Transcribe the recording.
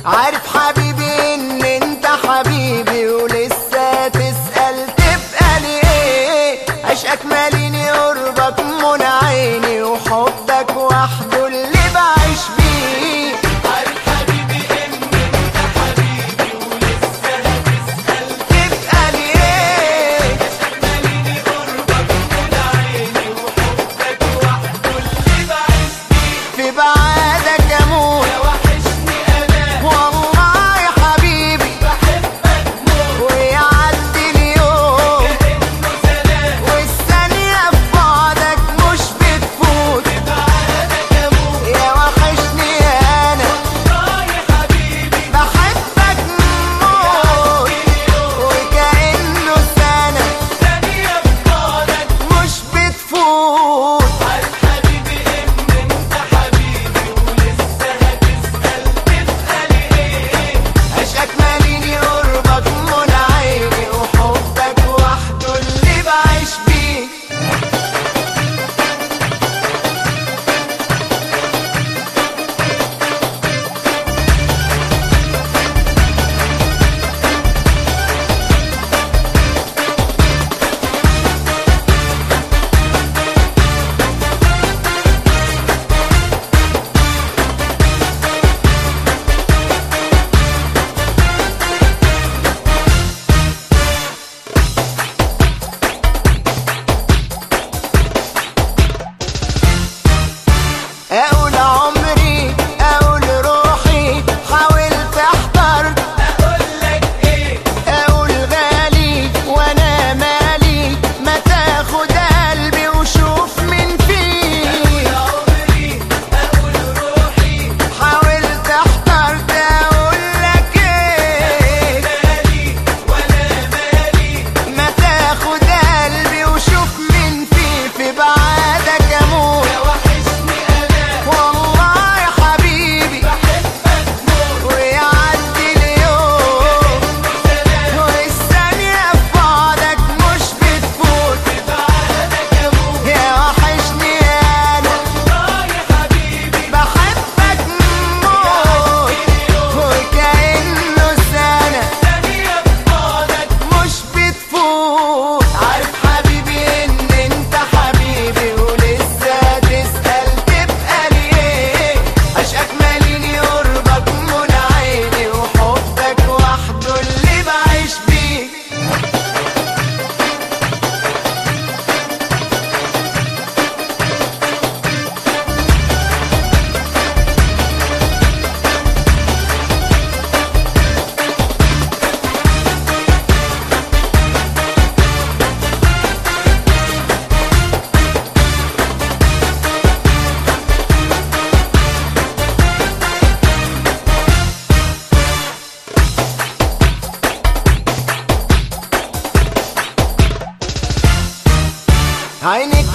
عارف حبيبي ان انت حبيبي ولسه تسأل تبقى ليه عشقك ماليني قربك من عيني وحبك وحده اللي بعيش بيه عارف حبيبي ان انت حبيبي ولسه هتسأل تبقى ليه ماليني قربك من عيني وحبك وحده اللي بعيش بيه في بعادك اموت يا وحشني انا والله يا حبيبي بحبك موت ويعدي اليوم كأنه سلام والثانية في بعدك مش بتفوت بعدك اموت يا وحشني انا اه يا حبيبي بحبك موت وكأنه سنة ثانية في بعدك مش بتفوت عارف حبيبي ان انت حبيبي ولسه هتسأل تسأل ايه عشقك ماليني قربك من عيني وحبك وحده اللي بعيش بيه اقول عمري اقول روحي حاولت احترت اقول لك ايه اقول غالي وانا مالي ما تاخد قلبي وشوف من فيه عمري اقول روحي حاولت احترت اقول لك ايه مالي وانا مالي ما تاخد قلبي وشوف من فيه في بعادك اموت يا وحشني انا والله يا حبيبي بحبك موت ويعدي اليوم سلام والثانية في بعدك مش بتفوت بعدك اموت يا وحشني انا اه يا حبيبي بحبك موت وكأنه سنة ثانية في بعدك مش بتفوت عارف حبيبي ان انت حبيبي ولسه تسأل تبقى ليه عشقك ماليني قربك من عيني وحبك وحده اللي بعيش بيه عينك